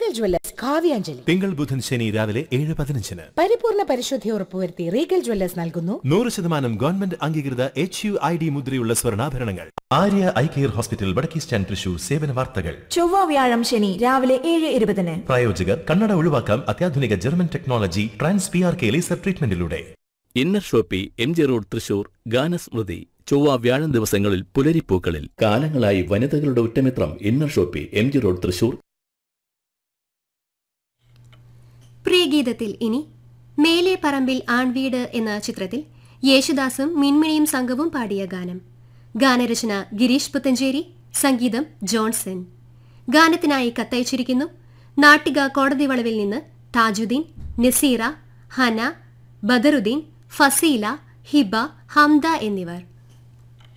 Regal Jewellers കാവ്യാഞ്ജലി തിങ്കൾ ബുധൻ ശനി രാവിലെ ഏഴ് പതിനഞ്ചിന് പരിപൂർണ പരിശുദ്ധി ഉറപ്പുവരുത്തി റീഗൽ ജ്വല്ലേഴ്സ് നൽകുന്നു നൂറ് ശതമാനം ഗവൺമെന്റ് അംഗീകൃത എച്ച് യു ഐ ഡി മുദ്രയുള്ള സ്വർണ്ണാഭരണങ്ങൾ ആര്യ ഐ കെയർ ഹോസ്പിറ്റൽ വടക്കേ സ്റ്റാൻഡ് തൃശൂർ സേവന വാർത്തകൾ ചൊവ്വ വ്യാഴം ശനി രാവിലെ ഏഴ് ഇരുപതിന് പ്രായോജകർ കണ്ണട ഒഴിവാക്കാം അത്യാധുനിക German technology trans P R K laser ട്രീറ്റ്മെന്റിലൂടെ inner shoppy M G road Thrissur ഗാനസ്മൃതി ചൊവ്വ വ്യാഴം ദിവസങ്ങളിൽ പുലരിപ്പൂക്കളിൽ കാലങ്ങളായി വനിതകളുടെ ഉറ്റമിത്രം inner shoppy M G road Thrissur പ്രിയഗീതത്തിൽ ഇനി മേലെ പറമ്പിൽ ആൺവീട് എന്ന ചിത്രത്തിൽ യേശുദാസും മിൻമിണിയും സംഘവും പാടിയ ഗാനം ഗാനരചന ഗിരീഷ് പുത്തഞ്ചേരി സംഗീതം ജോൺസൺ ഗാനത്തിനായി കത്തയച്ചിരിക്കുന്നു നാട്ടിക കോടതി വളവിൽ നിന്ന് താജുദ്ദീൻ നസീറ ഹന ബദറുദ്ദീൻ ഫസീല ഹിബ ഹംദ എന്നിവർ